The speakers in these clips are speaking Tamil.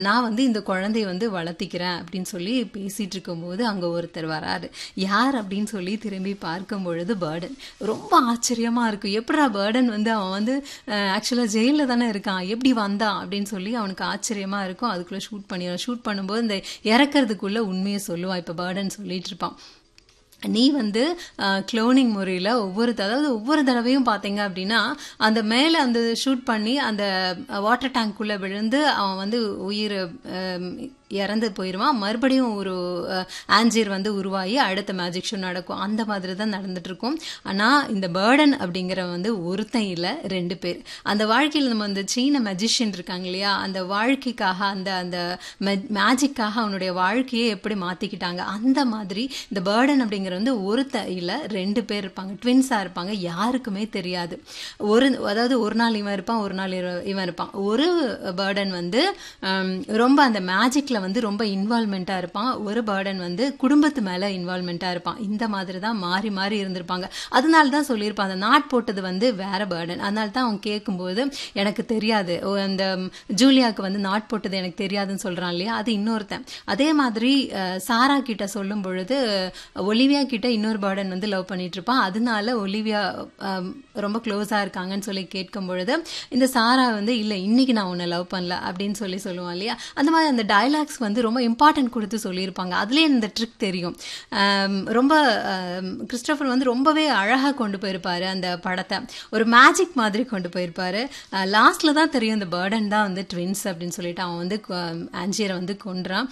நான் வந்து இந்த குழந்தைய வந்து வளர்த்திக்கிறேன் அப்படின்னு சொல்லி பேசிட்டு இருக்கும்போது அங்க ஒருத்தர் வராரு யார் அப்படின்னு சொல்லி திரும்பி பார்க்கும் பொழுது பேர்டன் ரொம்ப ஆச்சரியமா இருக்கு எப்படா பேர்டன் வந்து அவன் வந்து ஆக்சுவலா ஜெயில தானே இருக்கான் எப்படி வந்தான் அப்படின்னு சொல்லி அவனுக்கு ஆச்சரியமா இருக்கும் அதுக்குள்ள ஷூட் பண்ணிடுவான் ஷூட் பண்ணும்போது இந்த இறக்கறதுக்குள்ள உண்மையை சொல்லுவான் இப்ப பேர்டன் சொல்லிட்டு இருப்பான் நீ வந்து குளோனிங் முறையில் ஒவ்வொரு அதாவது ஒவ்வொரு தடவையும் பார்த்தீங்க அப்படின்னா அந்த மேலே அந்த ஷூட் பண்ணி அந்த வாட்டர் டேங்க்குள்ளே விழுந்து அவன் வந்து உயிர் இறந்து போயிடுவான் மறுபடியும் ஒரு ஆன்ஜியர் வந்து உருவாகி அடுத்த மேஜிக் ஷோ நடக்கும் அந்த மாதிரி தான் நடந்துட்டு இருக்கும் ஆனால் இந்த பேர்டன் அப்படிங்கிற வந்து ஒருத்தன் இல்லை ரெண்டு பேர் அந்த வாழ்க்கையில் நம்ம அந்த சீன மெஜிஷியன் இருக்காங்க இல்லையா அந்த வாழ்க்கைக்காக அந்த அந்த மேஜிக்காக அவனுடைய வாழ்க்கையை எப்படி மாற்றிக்கிட்டாங்க அந்த மாதிரி இந்த பேர்டன் அப்படிங்கிற வந்து ஒருத்த இல்லை ரெண்டு பேர் இருப்பாங்க ட்வின்ஸாக இருப்பாங்க யாருக்குமே தெரியாது ஒரு அதாவது ஒரு நாள் இவன் இருப்பான் ஒரு நாள் இவன் இருப்பான் ஒரு பேர்டன் வந்து ரொம்ப அந்த மேஜிக்கில் வந்து ரொம்ப இன்வால்மெண்ட்டாக இருப்பான் ஒரு பேர்டன் வந்து குடும்பத்து மேலே இன்வால்மெண்ட்டாக இருப்பான் இந்த மாதிரி தான் மாறி மாறி இருந்திருப்பாங்க அதனால தான் சொல்லியிருப்பான் அந்த நாட் போட்டது வந்து வேற பேர்டன் அதனால தான் அவன் கேட்கும்போது எனக்கு தெரியாது அந்த ஜூலியாவுக்கு வந்து நாட் போட்டது எனக்கு தெரியாதுன்னு சொல்கிறான் இல்லையா அது இன்னொருத்தன் அதே மாதிரி சாரா கிட்ட சொல்லும் பொழுது ஒலிவியா கிட்ட இன்னொரு பேர்டன் வந்து லவ் பண்ணிட்டு இருப்பான் அதனால ஒலிவியா ரொம்ப க்ளோஸாக இருக்காங்கன்னு சொல்லி கேட்கும் பொழுது இந்த சாரா வந்து இல்லை இன்னைக்கு நான் உன்னை லவ் பண்ணல அப்படின்னு சொல்லி சொல்லுவான் இல்லையா அந்த மாதிரி அந்த டைலாக்ஸ் வந்து ரொம்ப இம்பார்ட்டன்ட் கொடுத்து சொல்லியிருப்பாங்க அதுலேயே இந்த ட்ரிக் தெரியும் ரொம்ப கிறிஸ்டோஃபர் வந்து ரொம்பவே அழகாக கொண்டு போயிருப்பாரு அந்த படத்தை ஒரு மேஜிக் மாதிரி கொண்டு போயிருப்பாரு லாஸ்ட்ல தான் தெரியும் இந்த பேர்டன் தான் வந்து ட்வின்ஸ் அப்படின்னு சொல்லிட்டு அவன் வந்து ஆன்ஜியரை வந்து கொன்றான்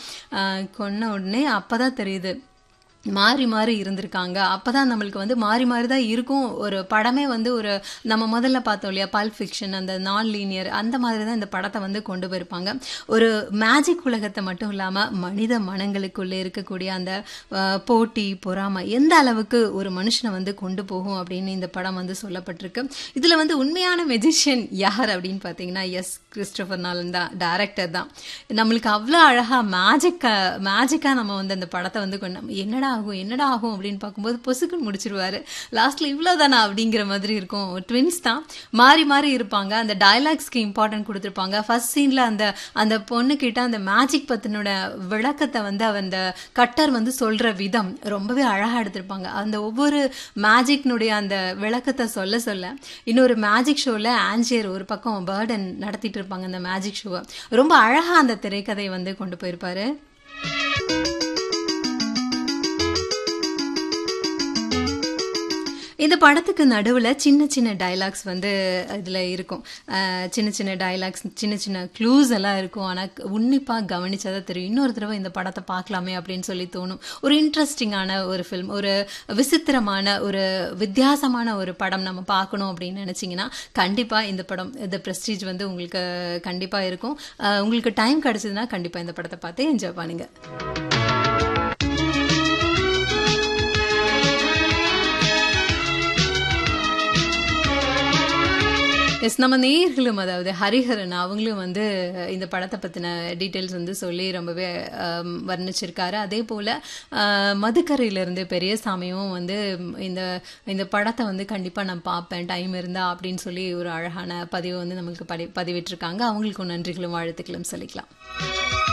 கொன்ன உடனே அப்பதான் தெரியுது மாறி மாறி இருந்திருக்காங்க அப்பதான் நம்மளுக்கு வந்து மாறி மாறி தான் இருக்கும் ஒரு படமே வந்து ஒரு நம்ம முதல்ல பார்த்தோம் இல்லையா பல் ஃபிக்ஷன் அந்த நான் லீனியர் அந்த மாதிரி தான் இந்த படத்தை வந்து கொண்டு போயிருப்பாங்க ஒரு மேஜிக் உலகத்தை மட்டும் இல்லாமல் மனித மனங்களுக்குள்ளே இருக்கக்கூடிய அந்த போட்டி பொறாமை எந்த அளவுக்கு ஒரு மனுஷனை வந்து கொண்டு போகும் அப்படின்னு இந்த படம் வந்து சொல்லப்பட்டிருக்கு இதில் வந்து உண்மையான மெஜிஷியன் யார் அப்படின்னு பார்த்தீங்கன்னா எஸ் கிறிஸ்டோபர் நாலன் தான் டேரக்டர் தான் நம்மளுக்கு அவ்வளோ அழகாக மேஜிக்கா மேஜிக்காக நம்ம வந்து அந்த படத்தை வந்து கொண்டு என்னடா ஆகும் என்னடா ஆகும் அப்படின்னு பார்க்கும்போது பொசுக்குன்னு முடிச்சிருவாரு லாஸ்ட்ல இவ்வளோதானா அப்படிங்கிற மாதிரி இருக்கும் ட்வின்ஸ் தான் மாறி மாறி இருப்பாங்க அந்த டைலாக்ஸ்க்கு இம்பார்ட்டன்ட் கொடுத்துருப்பாங்க ஃபர்ஸ்ட் சீன்ல அந்த அந்த பொண்ணு கிட்ட அந்த மேஜிக் பத்தினோட விளக்கத்தை வந்து அந்த கட்டர் வந்து சொல்ற விதம் ரொம்பவே அழகா எடுத்திருப்பாங்க அந்த ஒவ்வொரு மேஜிக்னுடைய அந்த விளக்கத்தை சொல்ல சொல்ல இன்னொரு மேஜிக் ஷோல ஆன்ஜியர் ஒரு பக்கம் பேர்டன் நடத்திட்டு இருப்பாங்க அந்த மேஜிக் ஷோவை ரொம்ப அழகா அந்த திரைக்கதையை வந்து கொண்டு போயிருப்பாரு இந்த படத்துக்கு நடுவில் சின்ன சின்ன டைலாக்ஸ் வந்து இதில் இருக்கும் சின்ன சின்ன டைலாக்ஸ் சின்ன சின்ன க்ளூஸ் எல்லாம் இருக்கும் ஆனால் உன்னிப்பாக கவனிச்சதாக தெரியும் இன்னொரு தடவை இந்த படத்தை பார்க்கலாமே அப்படின்னு சொல்லி தோணும் ஒரு இன்ட்ரெஸ்டிங்கான ஒரு ஃபில்ம் ஒரு விசித்திரமான ஒரு வித்தியாசமான ஒரு படம் நம்ம பார்க்கணும் அப்படின்னு நினச்சிங்கன்னா கண்டிப்பாக இந்த படம் இந்த ப்ரெஸ்டீஜ் வந்து உங்களுக்கு கண்டிப்பாக இருக்கும் உங்களுக்கு டைம் கிடச்சதுன்னா கண்டிப்பாக இந்த படத்தை பார்த்து என்ஜாய் பண்ணுங்க எஸ் நம்ம நேர்களும் அதாவது ஹரிஹரன் அவங்களும் வந்து இந்த படத்தை பற்றின டீட்டெயில்ஸ் வந்து சொல்லி ரொம்பவே வர்ணிச்சிருக்காரு அதே போல் மதுக்கரையிலேருந்து பெரியசாமியும் வந்து இந்த இந்த படத்தை வந்து கண்டிப்பாக நான் பார்ப்பேன் டைம் இருந்தா அப்படின்னு சொல்லி ஒரு அழகான பதிவை வந்து நமக்கு பதி பதிவிட்டிருக்காங்க அவங்களுக்கும் நன்றிகளும் வாழ்த்துக்களும் சொல்லிக்கலாம்